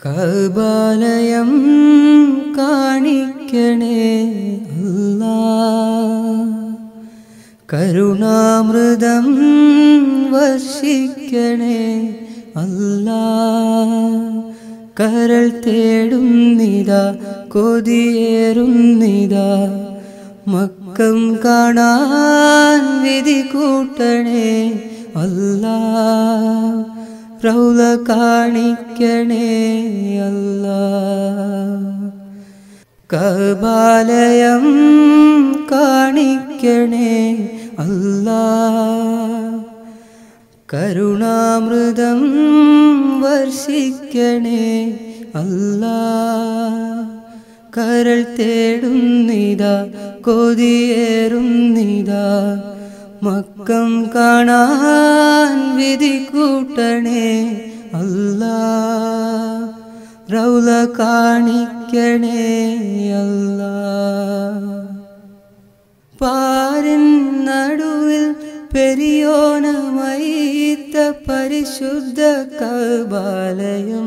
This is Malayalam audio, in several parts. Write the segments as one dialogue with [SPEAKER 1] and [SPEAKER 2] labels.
[SPEAKER 1] കബാലയം കാണിക്കണേ അല്ലാ കരുണാമൃതം വർഷിക്കണേ അല്ലാ കരൾ തേടുന്നിതാ കൊതിയേറുന്നിതാ മക്കം കാണാൻ വിധി കൂട്ടണേ അല്ലാ റൗല കാണിക്കണേ അല്ലാ കബാലയം കാണിക്കണേ അല്ലാ കരുണാമൃതം വർഷിക്കണേ അല്ലാ കരൾ തേടുന്നിതാ കൊതിയേറുന്നിതാ മക്കം കാണാൻ വിധി കൂട്ടണേ അല്ലാ റൗല കാണിക്കണേ അല്ലാ പാരിൻ നടുവിൽ പെരിയോനമൈത്ത പരിശുദ്ധ കബാലയം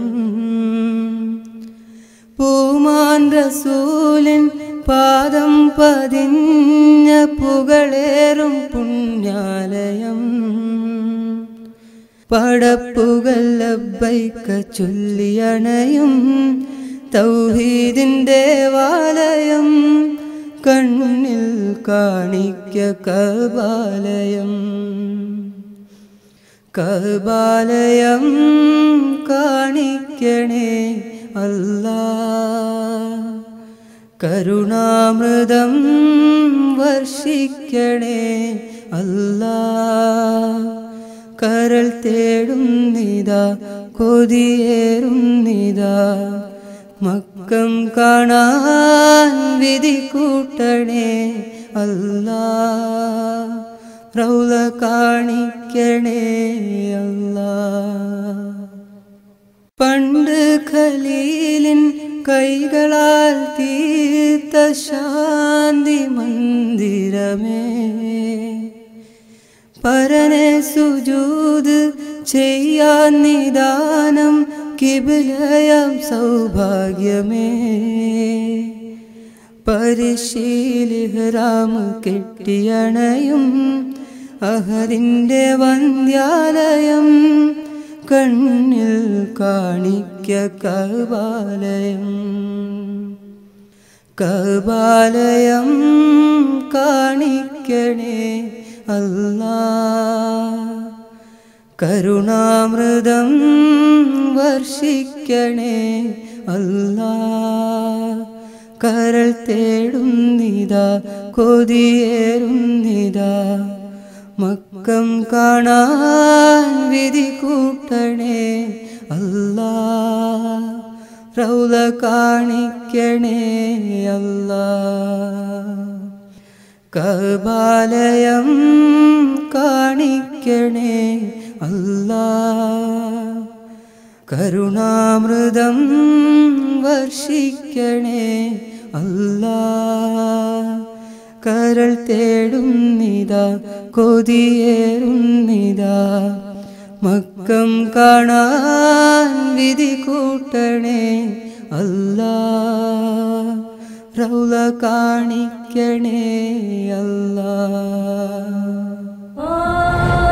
[SPEAKER 1] പൂമാൻ റസൂലിൻ പാദം പതിഞ്ഞ പുകളേറും പുണ്യാലയം പടപ്പുകൾ ലബ്ബൈക്ക ചൊല്ലിയണയും തൗഹീദിൻ ദേവാലയം കണ്ണിൽ കാണിക്ക കബാലയം കബാലയം കാണിക്കണേ അല്ലാ കരുണാമൃതം വർഷിക്കണേ അല്ലാ കരൾ തേടുന്നിതാ കൊതിയേറുന്നിതാ മക്കം കാണാൻ വിധി കൂട്ടണേ അല്ലാ റൗല കാണിക്കണേ അല്ലാ പണ്ട് ഖലീലിൻ കൈകളാൽ തീർത്ത ശാന്തി മന്ദിരമേ പരനെ സുജൂത് ചെയ്യാൻ നിദാനം കിബിലയം സൗഭാഗ്യമേ പരിശീലിഹ്റാം കെട്ടിയണയും അഹദിൻ്റെ വന്ധ്യാലയം കണ്ണിൽ കാണിക്ക കബാലയം കബാലയം കാണിക്കണേ അല്ലാ കരുണാമൃതം വർഷിക്കണേ അല്ലാ കരൾ തേടുന്നിതാ കൊതിയേറുന്നിതാ മക്കം കാണാൻ വിധി കൂട്ടണേ അല്ലാ റൗല കാണിക്കണേ അല്ലാ കബാലയം കാണിക്കണേ അല്ലാ കരുണാമൃതം വർഷിക്കണേ അല്ലാ കരൾ തേടുന്നിതാ കൊതിയേറുന്നിതാ മക്കം കാണാൻ വിധി കൂട്ടണേ അല്ലാ റൗല കാണിക്കണേ അല്ലാ